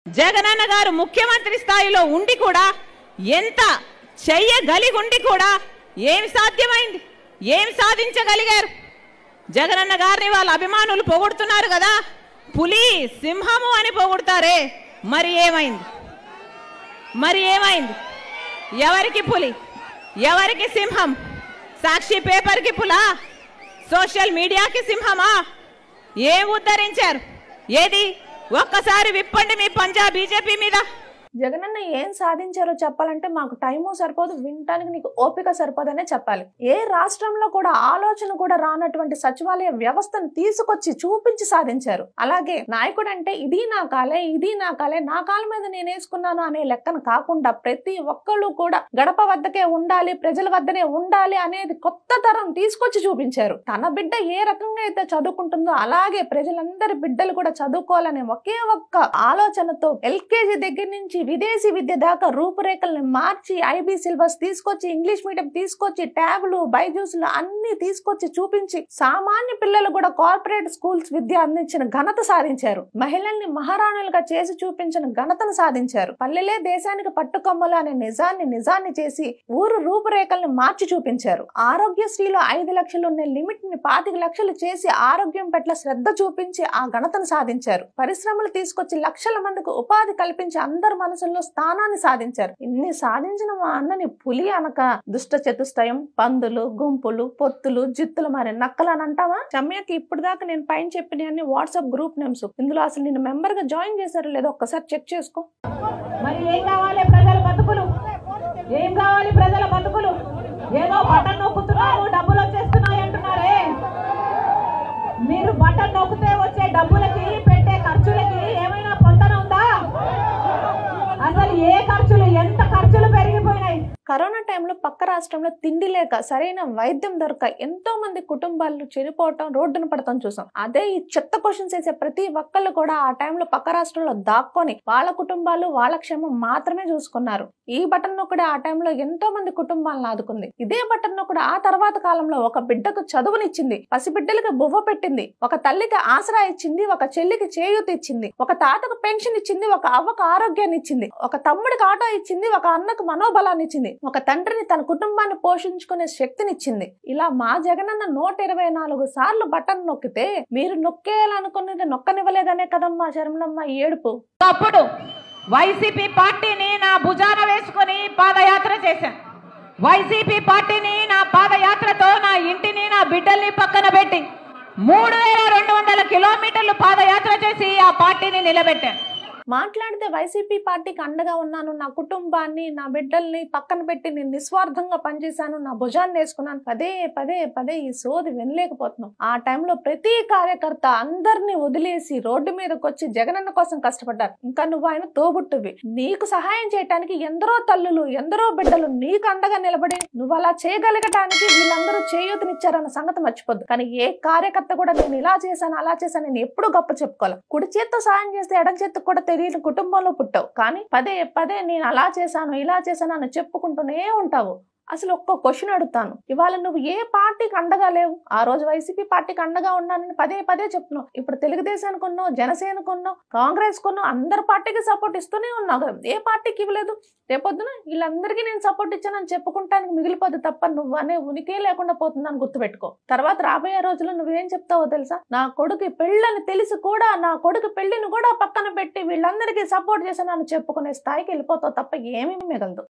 జగనన్న గారు ముఖ్యమంత్రి స్థాయిలో ఉండి కూడా ఎంత చెయ్యగలిగుండి కూడా ఏం సాధ్యమైంది ఏం సాధించగలిగారు జగనన్న గారిని వాళ్ళ అభిమానులు పొగుడుతున్నారు కదా పులి సింహము అని పొగుడుతారే మరి ఏమైంది మరి ఏమైంది ఎవరికి పులి ఎవరికి సింహం సాక్షి పేపర్కి పులా సోషల్ మీడియాకి సింహమా ఏం ఉద్ధరించారు ఏది ఒక్కసారి విప్పండి మీ పంజా బీజేపీ మీద జగనన్న ఏం సాధించారో చెప్పాలంటే మాకు టైము సరిపోదు వినటానికి నీకు ఓపిక సరిపోదనే చెప్పాలి ఏ రాష్ట్రంలో కూడా ఆలోచన కూడా రానటువంటి సచివాలయ వ్యవస్థను తీసుకొచ్చి చూపించి సాధించారు అలాగే నాయకుడు అంటే ఇది నా కాలే ఇది నా కాలే నా కాల మీద నేను వేసుకున్నాను అనే లెక్కన కాకుండా ప్రతి ఒక్కళ్ళు కూడా గడప వద్దకే ఉండాలి ప్రజల వద్దనే ఉండాలి అనేది కొత్త తరం తీసుకొచ్చి చూపించారు తన బిడ్డ ఏ రకంగా అయితే చదువుకుంటుందో అలాగే ప్రజలందరి బిడ్డలు కూడా చదువుకోవాలనే ఒకే ఒక్క ఆలోచనతో ఎల్కేజీ దగ్గర నుంచి విదేశీ విద్య దాకా రూపురేఖల్ని మార్చి ఐబీ సిలబస్ తీసుకొచ్చి ఇంగ్లీష్ మీడియం తీసుకొచ్చి ట్యాబ్లు బైజూస్లు అన్ని తీసుకొచ్చి చూపించి సామాన్య పిల్లలు కూడా కార్పొరేట్ స్కూల్స్ విద్య అందించిన ఘనత సాధించారు మహిళల్ని మహారాణులుగా చేసి చూపించిన ఘనతను సాధించారు పల్లెలే దేశానికి పట్టుకొమ్మలు అనే నిజాన్ని నిజాన్ని చేసి ఊరు రూపురేఖల్ని మార్చి చూపించారు ఆరోగ్యశ్రీలో ఐదు లక్షలు ఉన్న లిమిట్ ని పాతిక లక్షలు చేసి ఆరోగ్యం పట్ల శ్రద్ధ చూపించి ఆ ఘనతను సాధించారు పరిశ్రమలు తీసుకొచ్చి లక్షల మందికి ఉపాధి కల్పించి అందరి మనసుల్లో స్థానాన్ని సాధించారు ఇన్ని సాధించిన మా అన్నని పులి అనక దుష్ట చతుష్టయం పందులు గుంపులు పొత్తులు జిత్తులు మరి నక్కలు అని అంటావా చమ్యకి ఇప్పుడు దాకా నేను పైన చెప్పిన అన్ని వాట్సాప్ గ్రూప్ నేమ్స్ ఇందులో అసలు నేను మెంబర్ గా జాయిన్ చేశారో లేదో ఒక్కసారి చెక్ చేసుకో మరి ఏం కావాలి ప్రజల బతుకులు ఏం కావాలి ప్రజల బతుకులు ఏదో బటన్ నొక్కుతున్నారు డబ్బులు వచ్చేస్తున్నాయి అంటున్నారే మీరు బటన్ నొక్కితే వచ్చే డబ్బులకి పెట్టే ఖర్చులకి ఏమైనా పొంతన ఉందా అసలు ఏ ఖర్చులు ఎంత ఖర్చులు పెరిగిపోయినాయి కరోనా టైంలో పక్క రాష్ట్రంలో తిండి లేక సరైన వైద్యం దొరక ఎంతో మంది కుటుంబాలు చనిపోవటం రోడ్డున పడటం చూసాం అదే ఈ చెత్త క్వశ్చన్స్ వేసే ప్రతి ఒక్కళ్ళు కూడా ఆ టైంలో పక్క రాష్ట్రంలో దాక్కొని వాళ్ళ కుటుంబాలు వాళ్ళ క్షేమం మాత్రమే చూసుకున్నారు ఈ బటన్ నొక్కడే ఆ టైంలో ఎంతో మంది కుటుంబాలను ఆదుకుంది ఇదే బటన్ నొక్కడు ఆ తర్వాత కాలంలో ఒక బిడ్డకు చదువునిచ్చింది పసిబిడ్డలకి బువ్వ పెట్టింది ఒక తల్లికి ఆసరా ఇచ్చింది ఒక చెల్లికి చేయూత ఇచ్చింది ఒక తాతకు పెన్షన్ ఇచ్చింది ఒక అవ్వకు ఆరోగ్యాన్ని ఇచ్చింది ఒక తమ్ముడికి ఆటో ఇచ్చింది ఒక అన్నకు మనోబలాన్ని ఇచ్చింది ఒక తండ్రిని తన కుటుంబాన్ని పోషించుకునే శక్తినిచ్చింది ఇలా మా జగనన్న నూట ఇరవై నాలుగు సార్లు బటన్ నొక్కితే మీరు నొక్కేయాలనుకున్నది నొక్కనివ్వలేదనే కదమ్మా శర్మలమ్మ ఈ ఏడుపు అప్పుడు వైసీపీ పార్టీని నా భుజాన వేసుకొని పాదయాత్ర చేశాను వైసీపీ పార్టీని నా పాదయాత్రతో నా ఇంటిని నా బిడ్డల్ని పక్కన పెట్టి మూడు వేల రెండు వందల కిలోమీటర్లు పాదయాత్ర చేసి ఆ పార్టీని నిలబెట్టాను మాట్లాడితే వైసీపీ పార్టీకి అండగా ఉన్నాను నా కుటుంబాన్ని నా బిడ్డల్ని పక్కన పెట్టి నేను నిస్వార్థంగా పనిచేశాను నా భుజాన్ని వేసుకున్నాను పదే పదే పదే ఈ సోది వినలేకపోతున్నాం ఆ టైంలో ప్రతి కార్యకర్త అందరినీ వదిలేసి రోడ్డు మీదకి వచ్చి జగనన్న కోసం కష్టపడ్డారు ఇంకా నువ్వు ఆయన తోబుట్టువి నీకు సహాయం చేయటానికి ఎందరో తల్లులు ఎందరో బిడ్డలు నీకు అండగా నిలబడి నువ్వు అలా చేయగలగటానికి వీళ్ళందరూ చేయూతనిచ్చారన్న సంగతి మర్చిపోద్దు కానీ ఏ కార్యకర్త కూడా నేను ఇలా చేశాను అలా చేశాను నేను ఎప్పుడు గొప్ప చెప్పుకోవాలి కుడి చేత్తో సాయం చేస్తే ఎడం చేత్తో కూడా తెలియని కుటుంబంలో పుట్టావు కానీ పదే పదే నేను అలా చేశాను ఇలా చేశాను అని చెప్పుకుంటూనే ఉంటావు అసలు ఒక్క క్వశ్చన్ అడుగుతాను ఇవాళ నువ్వు ఏ పార్టీకి అండగా లేవు ఆ రోజు వైసీపీ పార్టీకి అండగా ఉన్నానని పదే పదే చెప్తున్నావు ఇప్పుడు తెలుగుదేశానికి ఉన్నావు జనసేనకు ఉన్నావు కాంగ్రెస్ కొన్నావు అందరు పార్టీకి సపోర్ట్ ఇస్తూనే ఉన్నావు కదా ఏ పార్టీకి ఇవ్వలేదు రేపొద్దున వీళ్ళందరికీ నేను సపోర్ట్ ఇచ్చానని చెప్పుకుంటానికి మిగిలిపోదు తప్ప నువ్వు అనే ఉనికే లేకుండా పోతుందని గుర్తుపెట్టుకో తర్వాత రాబోయే రోజుల్లో నువ్వేం చెప్తావో తెలుసా నా కొడుకు పెళ్ళని తెలిసి కూడా నా కొడుకు పెళ్లిని కూడా పక్కన పెట్టి వీళ్ళందరికీ సపోర్ట్ చేశానని చెప్పుకునే స్థాయికి వెళ్ళిపోతావు తప్ప ఏమీ మిగలదు